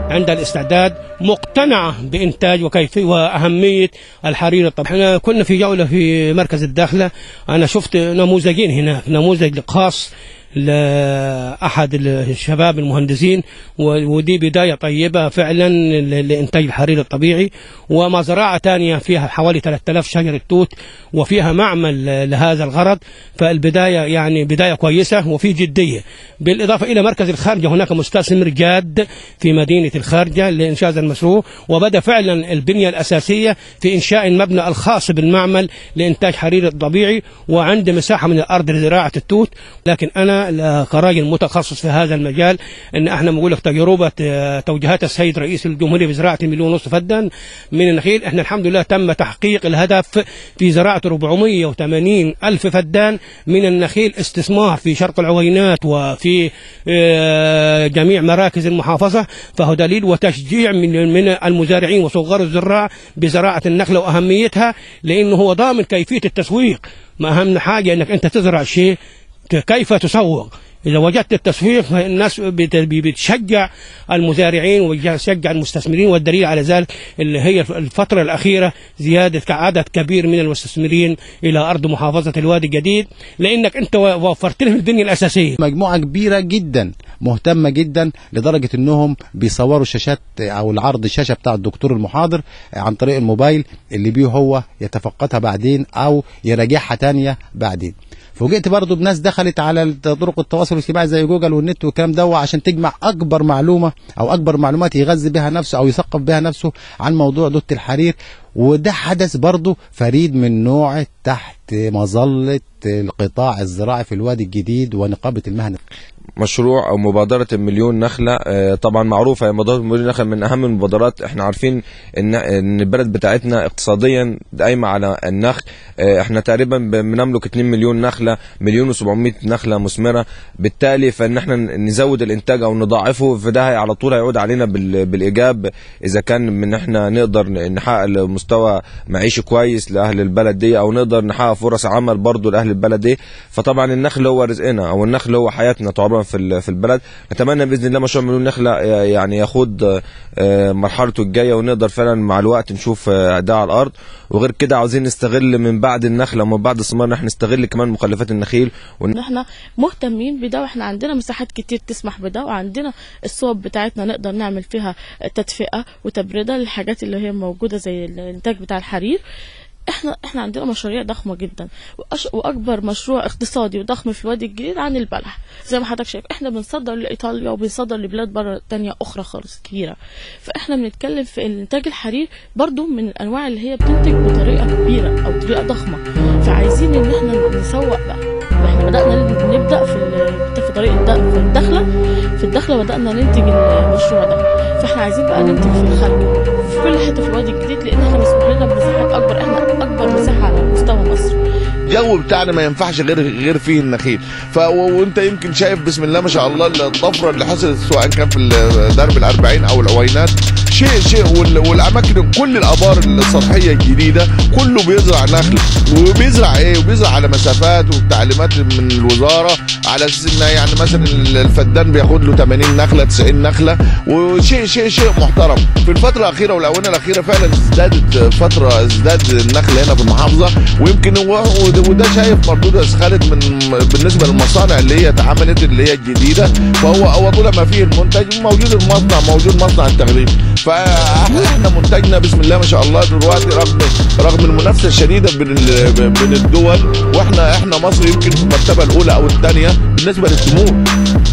عند الاستعداد مقتنعة بإنتاج وكيفية وأهمية الحرير طبعا احنا كنا في جولة في مركز الداخلة أنا شفت نموذجين هناك نموذج خاص لأحد الشباب المهندسين ودي بداية طيبة فعلا لإنتاج الحرير الطبيعي ومزرعة ثانية فيها حوالي 3000 شجرة توت وفيها معمل لهذا الغرض فالبداية يعني بداية كويسة وفي جدية بالإضافة إلى مركز الخارجة هناك مستثمر جاد في مدينة الخارجة لإنشاء هذا المشروع وبدأ فعلا البنية الأساسية في إنشاء المبنى الخاص بالمعمل لإنتاج حرير طبيعي وعنده مساحة من الأرض لزراعة التوت لكن أنا كراجل متخصص في هذا المجال ان احنا بنقول لك تجربه توجيهات السيد رئيس الجمهوريه بزراعه المليون ونص فدا من النخيل احنا الحمد لله تم تحقيق الهدف في زراعه 480 الف فدان من النخيل استثمار في شرق العوينات وفي جميع مراكز المحافظه فهو دليل وتشجيع من من المزارعين وصغار الزراع بزراعه النخله واهميتها لانه هو ضامن كيفيه التسويق ما اهم حاجه انك انت تزرع شيء كيف تسوق إذا وجدت التسويق فالناس بتشجع المزارعين وتشجع المستثمرين والدليل على ذلك اللي هي الفترة الأخيرة زيادة عدد كبير من المستثمرين إلى أرض محافظة الوادي الجديد لأنك أنت وفرت لهم البنية الأساسية مجموعة كبيرة جدا مهتمة جدا لدرجة أنهم بيصوروا الشاشات أو العرض الشاشة بتاع الدكتور المحاضر عن طريق الموبايل اللي بيه هو يتفقدها بعدين أو يراجعها تانية بعدين فوجئت برضو بناس دخلت على طرق التواصل الاجتماعي زي جوجل والنت والكلام ده عشان تجمع اكبر معلومه او اكبر معلومات يغذي بها نفسه او يثقف بها نفسه عن موضوع دوت الحرير وده حدث برضه فريد من نوعه تحت مظله القطاع الزراعي في الوادي الجديد ونقابه المهنه مشروع او مبادره المليون نخله طبعا معروفه هي مبادره المليون نخله من اهم المبادرات احنا عارفين ان ان البلد بتاعتنا اقتصاديا قايمه على النخل احنا تقريبا بنملك 2 مليون نخله مليون و700 نخله مثمره بالتالي فان احنا نزود الانتاج او نضاعفه فده على طول هيعود علينا بالايجاب اذا كان من احنا نقدر نحقق مستوى معيشي كويس لاهل البلد دي او نقدر نحقق فرص عمل برضه لاهل البلد دي فطبعا النخل هو رزقنا او النخل هو حياتنا طبعا في في البلد نتمنى باذن الله مشروع مليون نخله يعني ياخد مرحلته الجايه ونقدر فعلا مع الوقت نشوف ده على الارض وغير كده عاوزين نستغل من بعد النخله ومن بعد الثمار احنا نستغل كمان مخلفات النخيل ون... احنا مهتمين بده واحنا عندنا مساحات كتير تسمح بده وعندنا الصوب بتاعتنا نقدر نعمل فيها تدفئه وتبرده للحاجات اللي هي موجوده زي الانتاج بتاع الحرير احنا احنا عندنا مشاريع ضخمه جدا وأش... واكبر مشروع اقتصادي وضخم في الوادي الجديد عن البلح زي ما حضرتك شايف احنا بنصدر لايطاليا وبنصدر لبلاد بره تانية اخرى خالص كبيره فاحنا بنتكلم في انتاج الحرير برضو من الانواع اللي هي بتنتج بطريقه كبيره او طريقه ضخمه فعايزين ان احنا نسوق بقى احنا بدانا نبدا في في طريق في الدخله في الدخله بدانا ننتج المشروع ده فاحنا عايزين بقى ننتج في الخارج في كل حته في الوادي الجديد لان احنا مسموح لنا بمساحات اكبر احنا اكبر مساحه على مستوى مصر الجو بتاعنا ما ينفعش غير غير فيه النخيل ف وانت يمكن شايف بسم الله ما شاء الله الطفره اللي حصلت سواء كان في درب الأربعين او العوينات شيء شيء والاماكن كل الابار السطحيه الجديده كله بيزرع نخل وبيزرع ايه وبيزرع على مسافات وتعليمات من الوزاره على اساس ان يعني مثلا الفدان بياخد له 80 نخله 90 نخله وشيء شيء شيء محترم في الفتره الاخيره والاونه الاخيره فعلا ازدادت فتره ازداد النخل هنا في المحافظه ويمكن هو وده شايف مردود خالد من بالنسبه للمصانع اللي هي اتعملت اللي هي الجديده فهو هو طول ما فيه المنتج موجود المصنع موجود مصنع التغليف فاحنا منتجنا بسم الله ما شاء الله دلوقتي رغم رغم المنافسه الشديده بين بين الدول واحنا احنا مصر يمكن في المرتبه الاولى او الثانيه بالنسبه للسموم